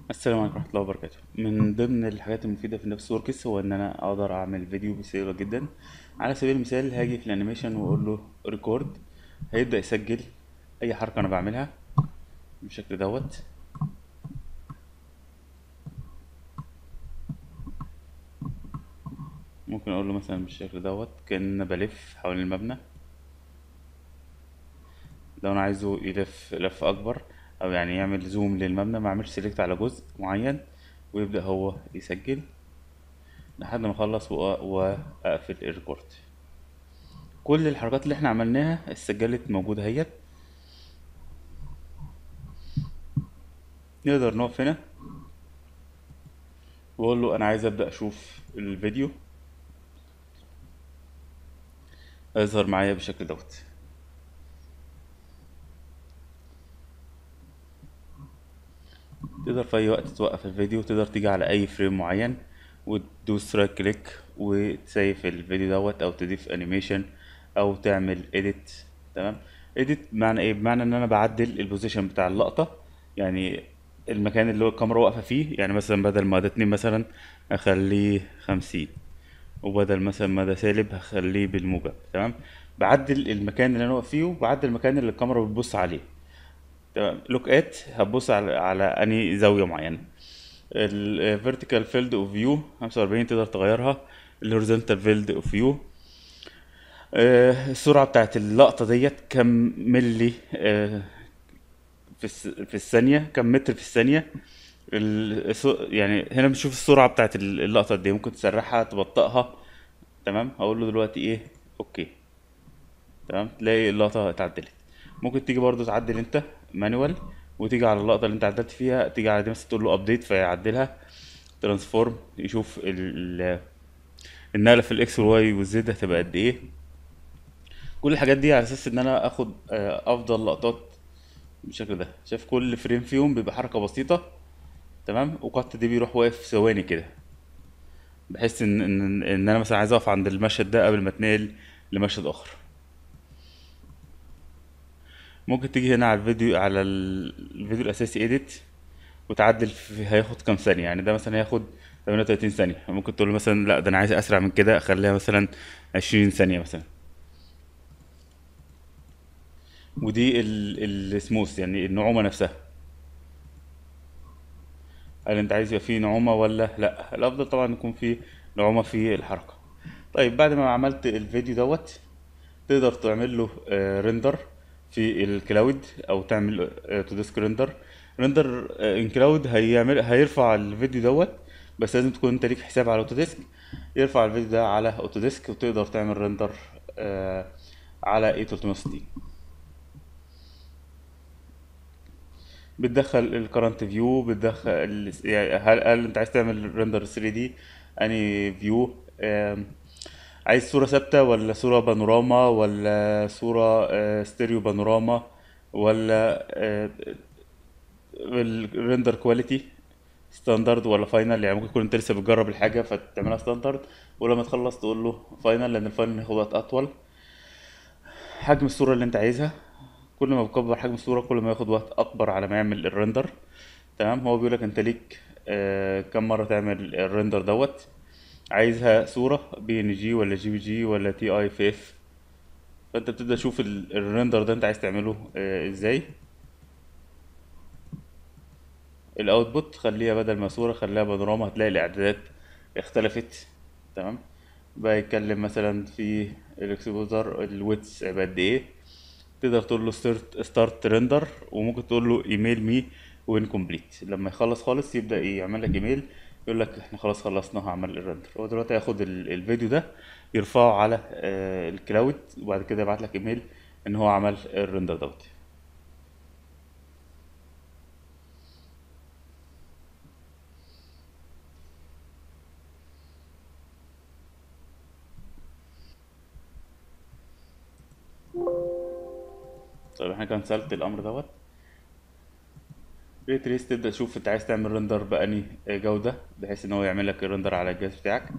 السلام عليكم ورحمة الله وبركاته من ضمن الحاجات المفيدة في نفس وركس هو ان انا اقدر اعمل فيديو بسهولة جدا على سبيل المثال هاجي في الانيميشن واقول له ريكورد هيبدأ يسجل اي حركة انا بعملها بالشكل دوت ممكن اقول له مثلا بالشكل دوت كأن بلف حوالين المبنى لو انا عايزه يلف لف اكبر او يعني يعمل زوم للمبنى ما اعملش سيلكت على جزء معين ويبدأ هو يسجل لحد ما اخلص وأ- واقفل الريكورد كل الحركات اللي احنا عملناها اتسجلت موجودة اهيت نقدر نقف هنا واقول له انا عايز ابدأ اشوف الفيديو هيظهر معايا بالشكل دوت تقدر في اي وقت توقف الفيديو تقدر تيجي على اي فريم معين وتدوس رايت كليك وتسيف الفيديو دوت او تضيف انيميشن او تعمل اديت تمام اديت بمعنى ايه بمعنى ان انا بعدل البوزيشن بتاع اللقطة يعني المكان اللي هو الكاميرا واقفة فيه يعني مثلا بدل ما ده اتنين مثلا اخليه خمسين وبدل مثلا ما ده سالب هخليه بالموجب تمام بعدل المكان اللي انا واقف فيه وبعدل المكان اللي الكاميرا بتبص عليه تمام لوك ات هتبص على على اني زاويه معينه الفيرتيكال فيلد اوف فيو 45 تقدر تغيرها الهوريزونتال فيلد اوف فيو السرعه بتاعت اللقطه ديت كم ملي آه، في الس- في الثانيه كم متر في الثانيه ال- الس- يعني هنا بنشوف السرعه بتاعت اللقطه دي ممكن تسرعها تبطئها تمام هقول له دلوقتي ايه اوكي تمام تلاقي اللقطة اتعدلت ممكن تيجي برضو تعدل انت مانوال وتيجي على اللقطة اللي انت عدلت فيها تيجي على دي مثلا تقول له ابديت فيعدلها ترانسفورم يشوف ال- ال- النقلة في الاكس والواي والزد هتبقى قد ايه كل الحاجات دي على اساس ان انا اخد آه، افضل لقطات بالشكل ده شايف كل فريم فيهم بيبقى حركة بسيطة تمام وقت دي بيروح واقف ثواني كده بحس ان ان ان انا مثلا عايز اقف عند المشهد ده قبل ما اتنقل لمشهد اخر ممكن تيجي هنا على الفيديو على ال- الفيديو الاساسي اديت وتعدل في هياخد كام ثانيه يعني ده مثلا هياخد 38 ثانيه ممكن تقول له مثلا لا ده انا عايز اسرع من كده اخليها مثلا 20 ثانيه مثلا ودي ال- السموث يعني النعومه نفسها هل انت عايز يبقى فيه نعومه ولا لا الافضل طبعا يكون فيه نعومه في الحركه طيب بعد ما عملت الفيديو دوت تقدر تعمل له ريندر في الكلاود او تعمل تو ديسك ريندر ريندر ان كلاود هيعمل هيرفع الفيديو دوت بس لازم تكون انت ليك حساب على اوتوديسك يرفع الفيديو ده على اوتوديسك وتقدر تعمل ريندر على اي 360 بتدخل الكرنت فيو بتدخل ال- يعني هل, هل انت عايز تعمل ريندر 3 دي اني فيو عايز صورة ثابتة ولا صورة بانوراما ولا صورة آه، ستيريو بانوراما ولا آه، الريندر كواليتي ستاندرد ولا فاينل يعني ممكن تكون انت لسه بتجرب الحاجة فتعملها ستاندرد ولما تخلص تقول له فاينل لان الفاينل هياخد وقت اطول حجم الصورة اللي انت عايزها كل ما بكبر حجم الصورة كل ما ياخد وقت أكبر على ما يعمل الريندر تمام هو بيقولك انت ليك آه كم مرة تعمل الريندر دوت عايزها صورة بي ان جي ولا جي بي جي ولا تي اي اف اف فانت بتبدأ تشوف ال- الريندر ده انت عايز تعمله آه ازاي الاوتبوت خليها بدل ما صورة خليها بانوراما هتلاقي الاعدادات اختلفت تمام بقى يتكلم مثلا في الاكسبوزر الويتس هيبقى قد ايه تقدر تقول له ستارت ستارت ريندر وممكن تقول له ايميل مي وين كومبليت لما يخلص خالص يبدأ يعمل لك ايميل يقول لك احنا خلاص خلصنا هعمل الريندر هو دلوقتي هياخد ال- الفيديو ده يرفعه على آه، الكلاود وبعد كده يبعت لك ايميل ان هو عمل الريندر دوت طيب احنا كنسلت الامر دوت ريت ريس تبدأ تشوف انت عايز تعمل ريندر بأني جودة بحيث ان هو يعمل لك الريندر على الجهاز بتاعك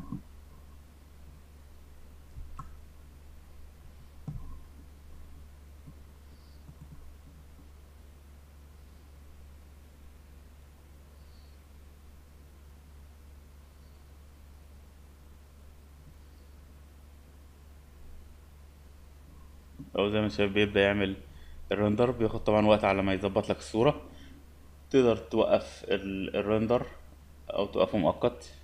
او زي ما شايف بيبدأ يعمل الرندر بياخد طبعا وقت على ما يظبط لك الصورة تقدر توقف ال- الرندر او توقفه مؤقت